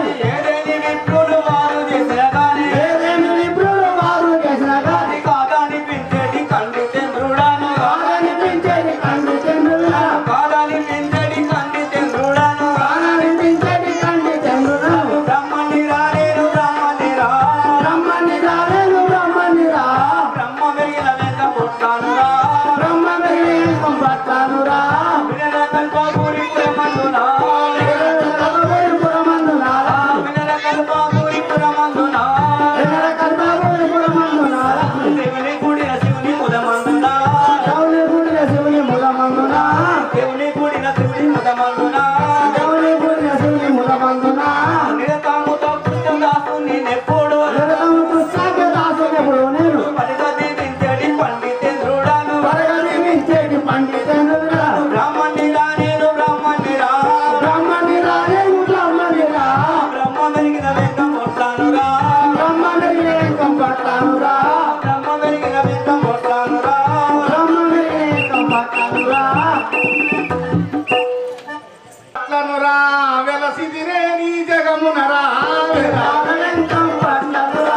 ఏదేని విప్రులు వారు చేసిన గాని ఏదేమి విప్రులు వారు చేసిన గాని అది కాదనిపించేటి కండి చంద్రుడాను కాదనిపించేది కంటి చంద్రుడా కాదనిపించేటి కండి చంద్రుడాను కాదనిపించేది కంటి చంద్రుడా బ్రహ్మని రాలేరు బ్రహ్మని రా బ్రహ్మని రాలేదు బ్రహ్మని రా బ్రహ్మ వెలిగిన వెంట పుట్టాను రా బ్రహ్మ వివేకం పట్టానురా వినర కల్పూరి పురమందునా పురమందునా వినర కల్పూరి పురమందునా ఎన్నడ కల్పాపురి పురమందునా శివుని కూడిన శివుని ముదమందునా శివుని గుడిన శివుని ములమందునా శివుని కూడిన శివుని ముదమందునా శివుని గుడిన శివుని ములమందునా నిరతాముతో కృష్ణ దాసుని నెప్పుడు జగదము కృష్ణాక దాసునెప్పుడు నేను పరిగదించడి పండితేంద్రుడాను పరగని మించేటి పండితనురా బ్రాహ్మణి రా నేను బ్రాహ్మణి రా బ్రహ్మని రాలేదు బ్రహ్మని రా బ్రహ్మ వెలిగిన వెంట పుట్టాను రా బ్రహ్మ వివేకం పట్టానురా బ్రహ్మ వెలిగిన వెంట పుట్టాను రా బ్రహ్మ వివేకం పట్టానురా అట్లనురా వెలసిదిరే నీ జగమునరా వేదాంతం పట్టానురా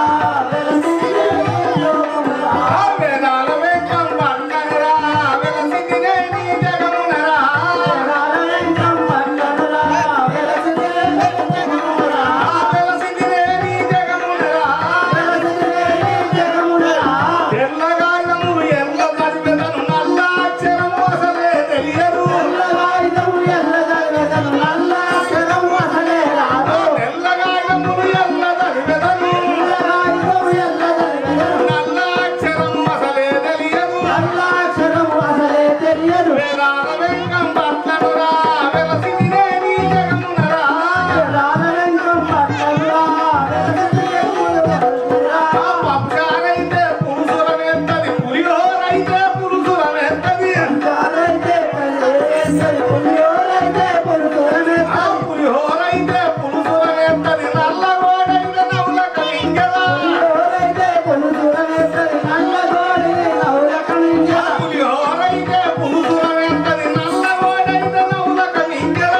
ఆ వేదాల వెంకం పట్టనురా వెలసిదిరే నీ జగమునరా వేదాంతం పట్టానురా ఆ వెలసిదిరే నీ జగమునరా తెల్లగాయము ఎల్ల చదివెదను నల్ల అక్షరము అసలే తెలియదు తెల్లగాయము ఎల్ల చదివెదను నల్ల అక్షరము అసలే తెలియదు వేదాల వెంకం పట్టనురా వెలసిదిరే నీ జగమునరా ఆ పప్పారైతే పురుషులమేంటది పులిహోరైతే పురుషులమేంటది ఆ పులిహోరైతే పురుషులమేంటది నల్లగోడైతే నవ్వుల కలింగదా పులిహోరైతే పురుషులమేంటది నల్లగోడైతే నవ్వుల కలింగదా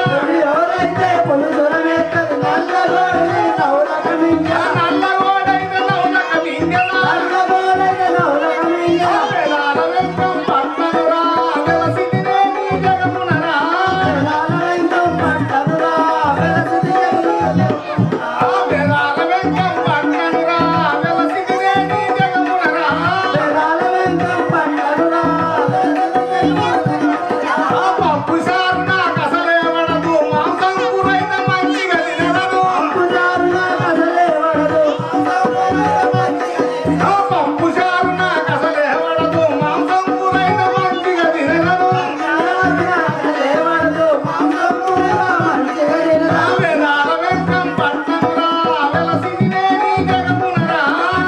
నల్లగోడైతే నవ్వుల కలింగదా వేదాల వెంకం పట్టనురా వెలసిదిరే నీ జగమునరా ఆ వేదాల వెంకం పట్టనురా వెలసిదిరే నీ జగమునరా ఆ పప్పు సారు నాకు అసలే పడదు మాంసం కూరైతే మంచిగా తినదు ఆ పప్పు సారు నాకు అసలే పడదు మాంసం కూరైతే మంచిగా తినదు ఆ వేదాల వెంకం పట్టనురా వెలసిదిరే నీ జగమునరా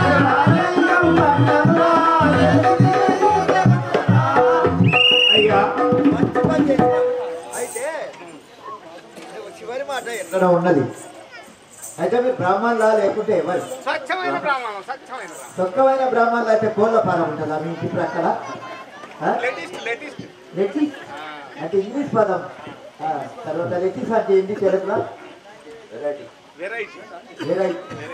అయ్యా అయితే చివరి మాట ఇక్కడ ఉన్నది అయితే మీరు బ్రాహ్మణులా లేకుంటే ఎవరు స్వచ్ఛమైన బ్రాహ్మణం స్వచ్ఛమైన బ్రాహ్మణం సొక్కమైన బ్రాహ్మణులు అయితే కోళ్ళ ఫారం ఉంటుందా మీ ఇంటి ప్రక్కల ఆ? లేటెస్ట్ లేటెస్ట్ లెటిస్ అంటే ఇంగ్లీష్ పదం ఆ, తర్వాత లెటిస్ అంటే ఏంటి తెలుగులో వెరైటీ వెరై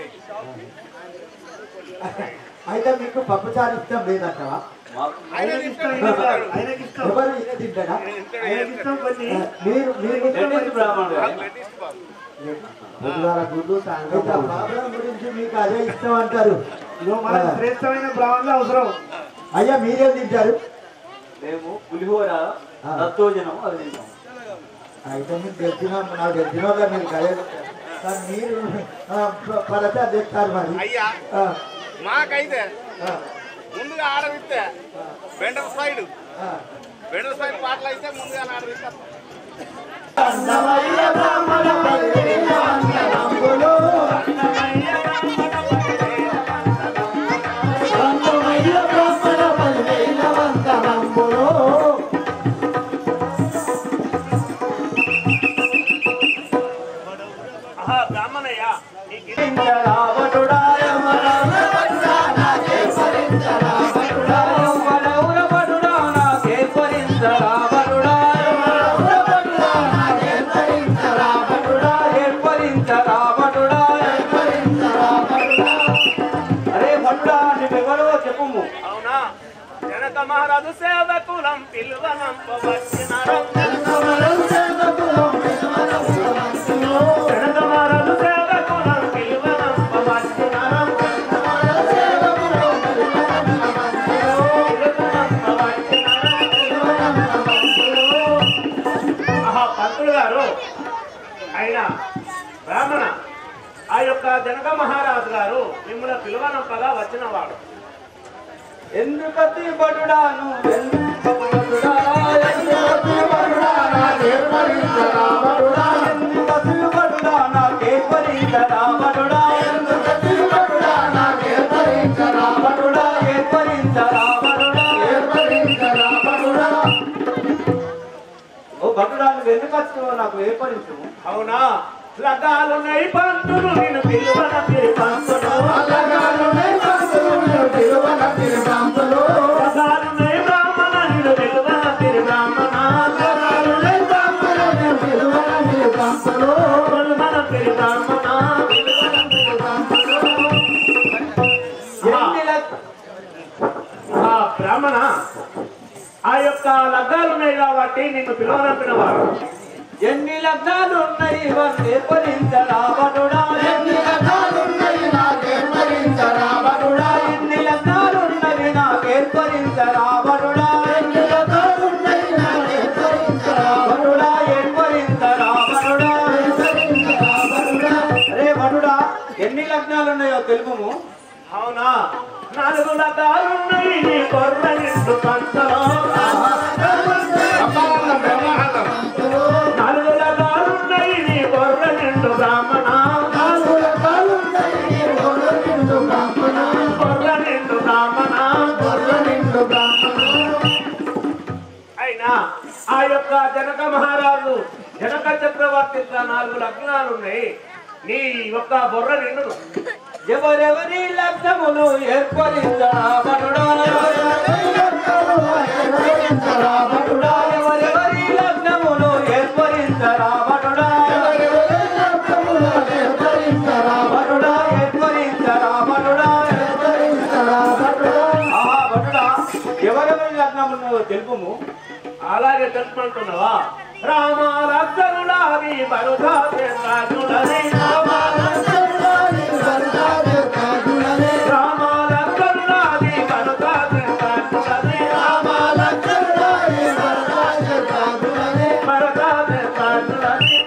అయితే మీకు పప్పుచారు ఇష్టం లేదంటవా ఆయన ఇష్టం ఆయనకి ఇష్టం ఎవరు ఇదే తింటాడా ఆయనకి ఇష్టం కొన్ని ఆ, మీరు మీరు లేటెస్ట్ బ్రాహ్మణుడు లేటెస్ట్ బాబు పొద్దుగాల గుడ్డు సాయంత్రం ప్రాబ్లం గురించి మీకు అదే ఇష్టం అంటారు ఇదిగో మనకు శ్రేష్టమైన బ్రాహ్మణులు అవసరం అయ్యా మీరేం తింటారు మేము పులిహోర దత్తోజనం అది తింటాం అయితే మీకు తెలిసిన నాకు తెలిసిన వాళ్ళ మీరు కదే కానీ మీరు పలసా తెస్తారు మరి అయ్యా ఆ, మాకైతే ఆ, ముందుగా ఆడవిస్తే బెండర్ సైడ్ ఆ. బెండర్ సైడ్ పాటలు అయితే ముందుగా ఆడవిస్తారు రావణుడా మహారాజు సేవకులం పిలువనంపవచ్చినారం జనక మహారాజు సేవకులం పిలువనంపవచ్చినారం ఆహా, పంతులు గారు ఆయన బ్రాహ్మణ ఆ యొక్క జనక మహారాజు గారు మిమ్మల్ని పిలువనంపగా వచ్చిన వాడు ఎందుకతి బడుడాను ఎందుకతి బడుడా ఎందుకతి బడుడా నాకేర్పరించరా బడుడా బడుడా ఏర్పరించరా బడుడా ఓ బడుడా నువ్వు ఎందుకు వచ్చినావో నాకు ఏర్పరించు అవునా లగాలు నై పంతులు నిన్ను పిలువన పిరి పంతులు లగాలు నై బ్రాహ్మణ నిన్ను పిలువన పిరి బ్రాహ్మణ పిలువన పిరి బ్రాహ్మణ ఎన్ని లక్ష ఆ బ్రాహ్మణ ఆ యొక్క లగ్గాలు ఉన్నాయి కాబట్టి నిన్ను పిలువనంపిన వాడు ఎన్ని లగ్నాలు ఉన్నాయి ఇవన్నీ ఏర్పరించరా బడుడా ఎన్ని లగ్నాలు ఉన్నవి నాకేర్పరించరా బడుడా బడుడా ఏర్పరించరా బడుడా అరే బడుడా ఎన్ని లగ్నాలు ఉన్నాయో తెలుపుము అవునా నాలుగు లగ్గాలు ఉన్నాయి నీ కొర్ర నిండు పంచలో నాలుగు లగ్గాలు ఉన్నాయి నీ కొర్ర నిండు బ్రాహ్మణ కొర్ర నిండు బ్రాహ్మణ అయినా ఆ యొక్క జనక మహారాజు జనక చక్రవర్తి యొక్క నాలుగు లగ్నాలు ఉన్నాయి నీ యొక్క బొర్ర నిండును ఎవరెవరి లగ్నములు ఏర్పరించరా బడుడా బడుడా ఎవరెవరి లగ్నములు ఏర్పరించరా బడుడా బడుడా ఏర్పరించరా బడుడా ఆహా బడుడా ఎవరెవరి లగ్నములు తెలుపుము అలాగే తెలుసుకుంటున్నావా రామ లక్షణులాది బరుధా రాజులని రామ లక్షణులాది బరుధా రాజులని రామ లక్షణులాది బరుధా రాజులని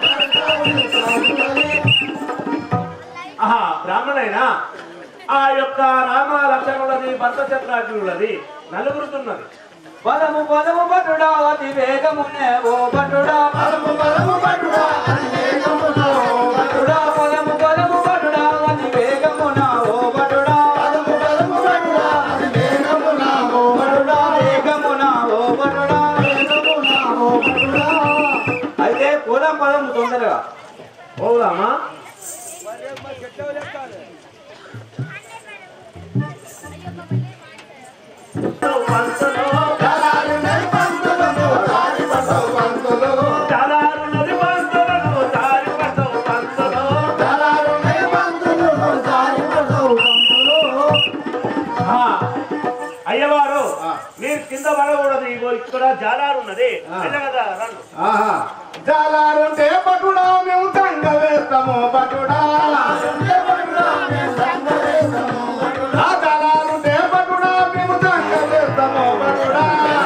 ఆహా బ్రాహ్మణైనా ఆ యొక్క రామ లక్షణులది భర్త చక్రాజులది నలుగురుతున్నది బలము బలము బడుడా అతి వేగమునే ఓ బడుడా బలము బలము బడుడా బడుడా బలము బలము బడుడా అతి వేగమున ఓ బడుడా బలము బలము బడుడా అతి వేగమున ఓ బడుడా వేగమున ఓ బడుడా వేగమున ఓ బడుడా అయితే పోదాం పదము తొందరగా పోదామా పంతులు చాలారు నది పంతులను దారి పడవు పంతులు ఆ, అయ్యవారు మీరు కింద పడకూడదు ఇగో ఇక్కడ జాలారు ఉన్నది కదా రండి జాలారుంటే పటుడా మేము దంగ వేస్తాము పటుడా ఆ జాలారుంటే పటుడా మేము దంగ వేస్తాము పటుడా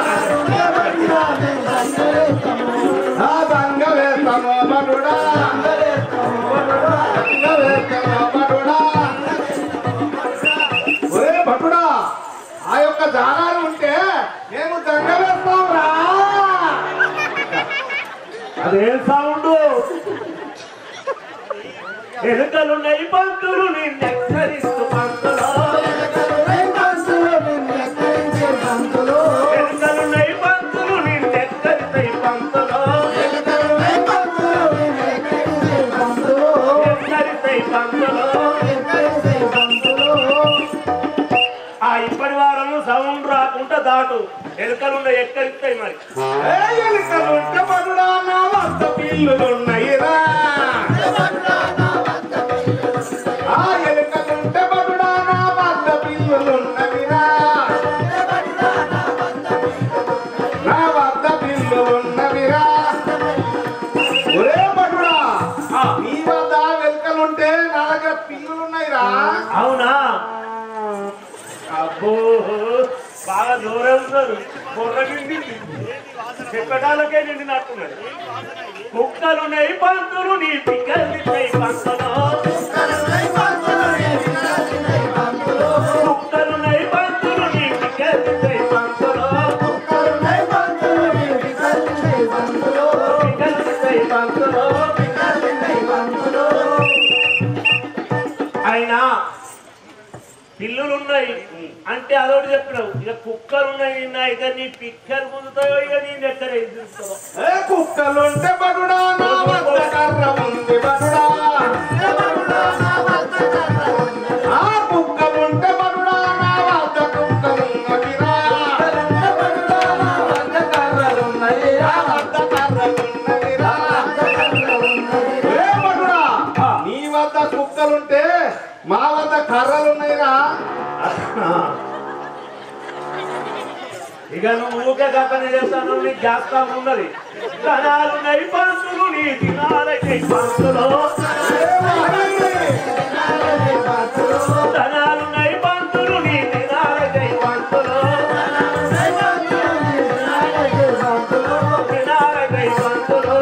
ఆ దంగ వేస్తాము పటుడా దంగ వేస్తాము పటుడా ఒరే భటుడా ఆ యొక్క జాలారు ఉంటే మేము దంగ వేస్తాం రా అదేం సౌండ్ ఎలుకలున్నాయి పంతులు నిన్నెక్కరిస్తూ పంతులు ఎలుకలున్నాయి పంతులు నిన్నెక్కరిస్తాయి పంతులు ఎక్కరిస్తాయి పంతులు ఆ ఇప్పటి వారము సౌండ్ రాకుండా దాటు ఎలుకలున్నాయి ఎక్కరిస్తాయి మరి ఎలుకలుంటే పడుడా నా వద్ద పిల్లులున్నాయిరా ఆ ఎలుకలుంటే పడుడా నా వద్ద పిల్లులున్నవిరా పిల్లులు ఉన్నాయిరా అవునా అబ్బో బాగా దూరం ఉన్నారు బొర్రగింది చెప్పటాలకే నిండినట్టున్నాడు కుక్కలున్నాయి పంతులు నీ పిక్కలున్నాయి పంతులు కుక్కలున్నాయి పంతులు నీ పిక్కలున్నాయి పంతులు పిక్కలున్నాయి పంతులు అయినా పిల్లులు ఉన్నాయి అంటే అదొకటి చెప్పినావు ఇక కుక్కలు ఉన్నాయి నిన్న ఇక నీ పిక్కలు పొందుతాయో ఇక నీ ఎక్కడ ఎదురుస్తావో ఏ కుక్కలుంటే బడుడా నా వద్ద కర్ర ఉంది బడుడా ఆ కుక్కలుంటే బడుడా నా వద్ద కుక్కలున్నవిరా నా వద్ద కర్రలున్నవిరా ఏ బడుడా నీ వద్ద కుక్కలుంటే మా వద్ద కర్రలున్నాయిరా ఇక నువ్వు ఊకే దక్కనే చేస్తాను నీ జ్ఞాపకం ఉన్నది ధనాలు నై పంతులు నీ దినాలకై పంతులు ధనాలు నై పంతులు నీ దినాలకై పంతులు దినాలకై పంతులు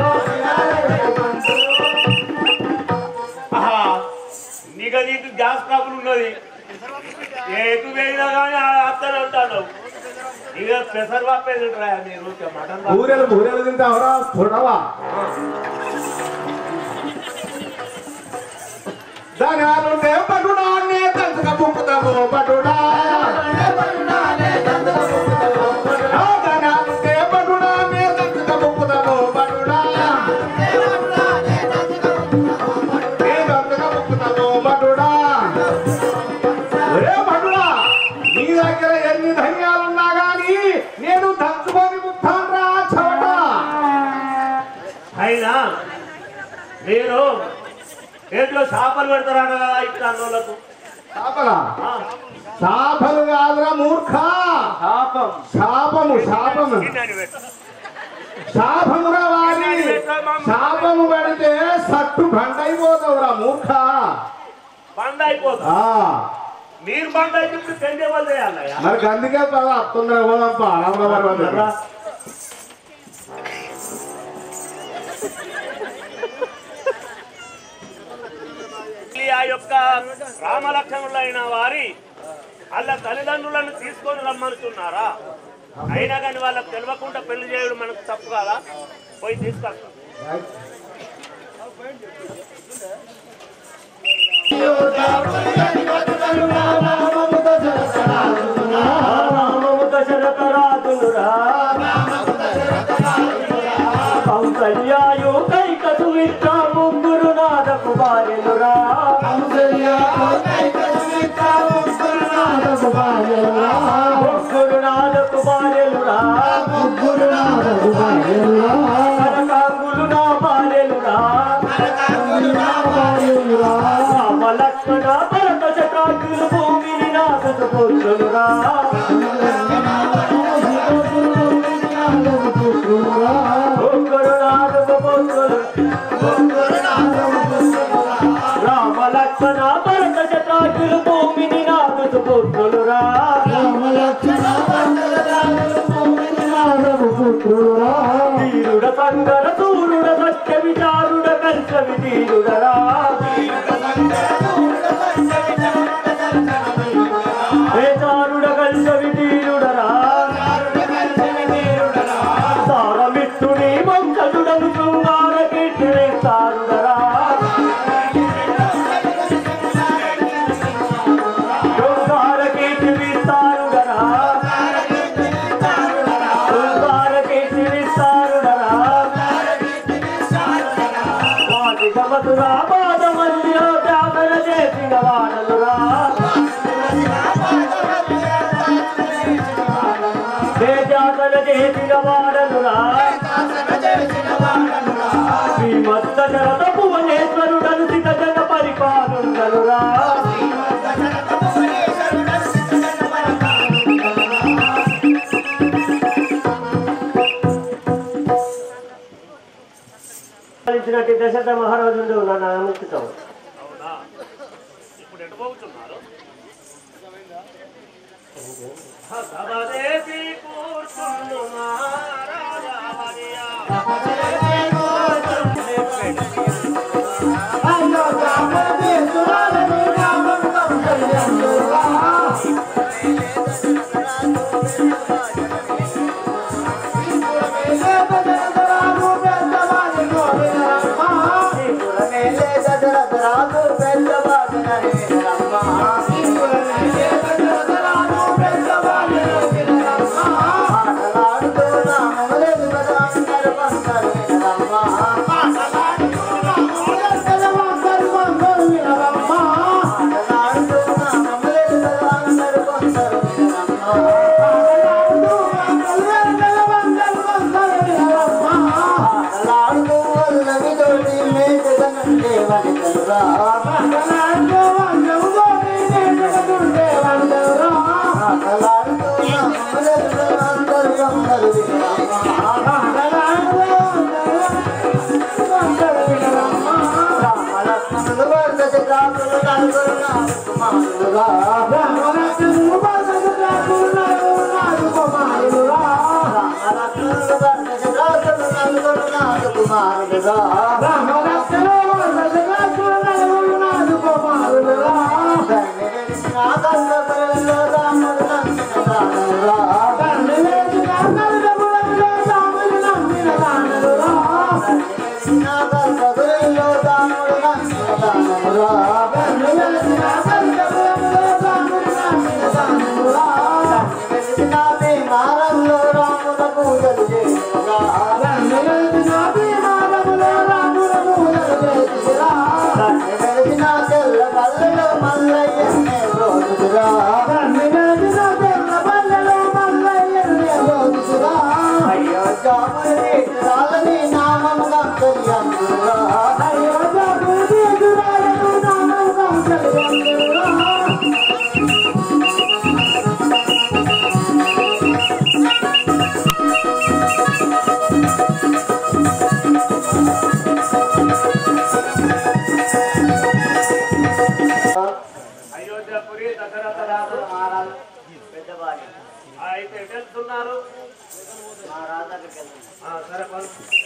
ఆహా, నీకు నీకు గ్యాస్ ట్రబుల్ ఉన్నది ఎటు పోయినా కానీ అత్తనే ఉంటాను ఇక పెసర్ బాపే తింటారా మీరు ఊరికే మటన్ బాపే. బూరెలు బూరెలు తింటావరా పొడవా ధనాలుంటే బడుడా నే తంతక పుక్కుతాము బడుడా ఆ ధనాలుంటే బడుడా నే తంతక పుక్కుతాము బడుడా నే తంతక పుక్కుతాము బడుడా ఒరే బడుడా నీ దగ్గర ఎన్ని ధన్యాలున్నా గాని నేను దంచుకొని ముట్టాన్రా చవట అయినా మీరు ఏట్లో చేపలు పెడతారట కదా ఇట్లా అన్నోళ్ళకు శాపలా ఆ, శాపలు కాదురా మూర్ఖ పాపం శాపము శాపము గిన్నెని పెట్టు. శాపమురా వారి శాపము పడితే సట్టు బండైపోతావురా మూర్ఖ బండ అయిపోతుంది ఆ, మీరు బండ అయితే పెండే వాళ్ళు చేయాలయ్యా మరి అందుకే పద తొందర పోదాంపా రామరావు ఆ యొక్క రామలక్ష్మణులైన వారి వాళ్ళ తల్లిదండ్రులను తీసుకొని రమ్మనుతున్నారా అయినా కానీ వాళ్ళకి తెలియకుండా పెళ్లి చేయడం మనకు తప్పు కదా పోయి తీసుకొస్తాం కౌసల్యాయు కైకసు విట్ట ముగ్గురు నాద కుమారులురా ముగ్గురు నాద కుమారులురా కనకాంగులు నా భార్యలురా రామ లక్ష్మణ భరత శతాకులు భూమిని నాదకు పుత్రులురా ముగ్గురు నాదకు పుత్రులు రామ లక్ష్మణ భరత శతాకులు భూమిని నాదకు పుత్రులురా వీరుడ సంగర సూరుడ సత్య విచారుడ కర్షవి తీరుడరా వేచారుడ కర్షవి తీరుడరా సారమిత్రుని వంశజుడను శృంగార కీర్తిని సారుడరా శృంగార కీర్తిని సారుడరా శృంగార కీర్తిని సారుడరా వాటి సమతురా పాద మధ్య వ్యాపన చేసిన వాడలురా వేదాతన చేసిన వాడలురా శ్రీమత్త శరత భువనేశ్వరుడను సిత జన పరిపాలుండలురా పాలించినట్టు దశరథ మహారాజు నన్ను నమ్ముతావు అవునా ఎటు పోతున్నారు సభదేసి కూర్చుండుమా రాజావరియా. అయోధ్యపురి దశరథ రాజు మహారాజు పెద్దవాడి ఆ, అయితే ఎటు వెళ్తున్నారు మా రాజాకి వెళ్తున్నాం ఆ, సరే పలు.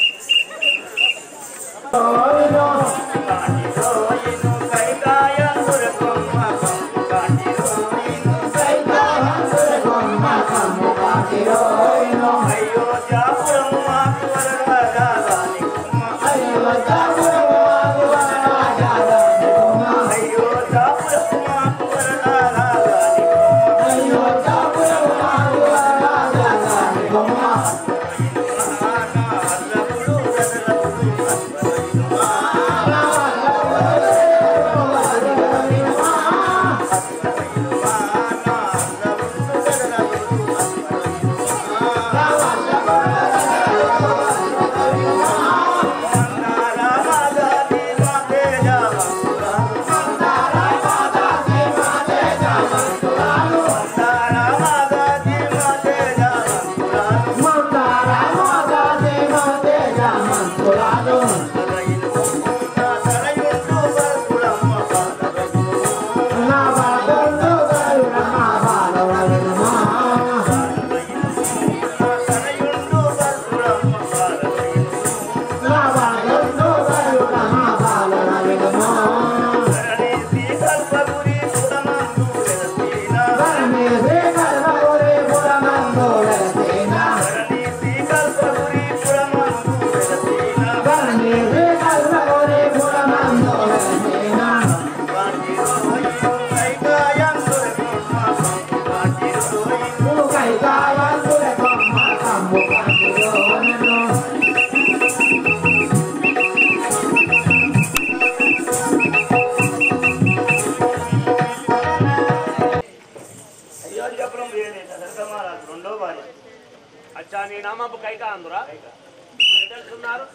అయోధ్యపురం వేయలేదు దశరథ మహారాజు రెండో భార్య అచ్చా నీ నామపు కైకా అందురా ఇప్పుడు ఎటు వెళ్తున్నారు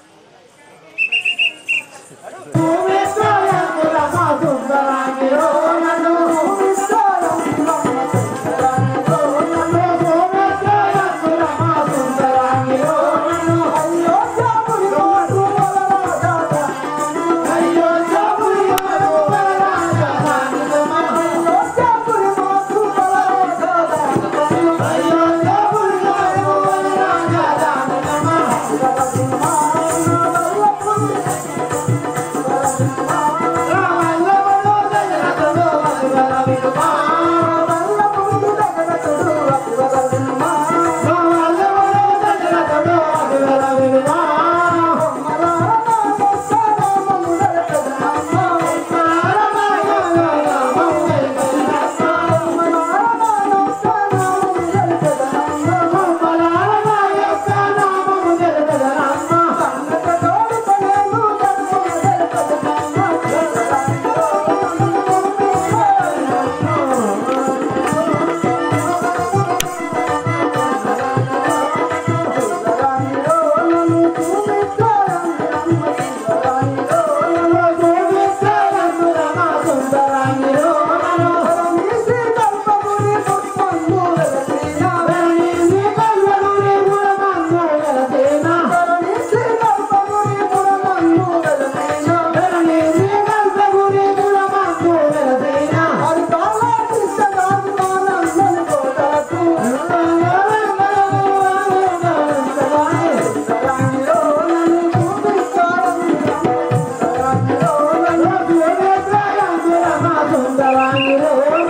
అయ్యో రాజురో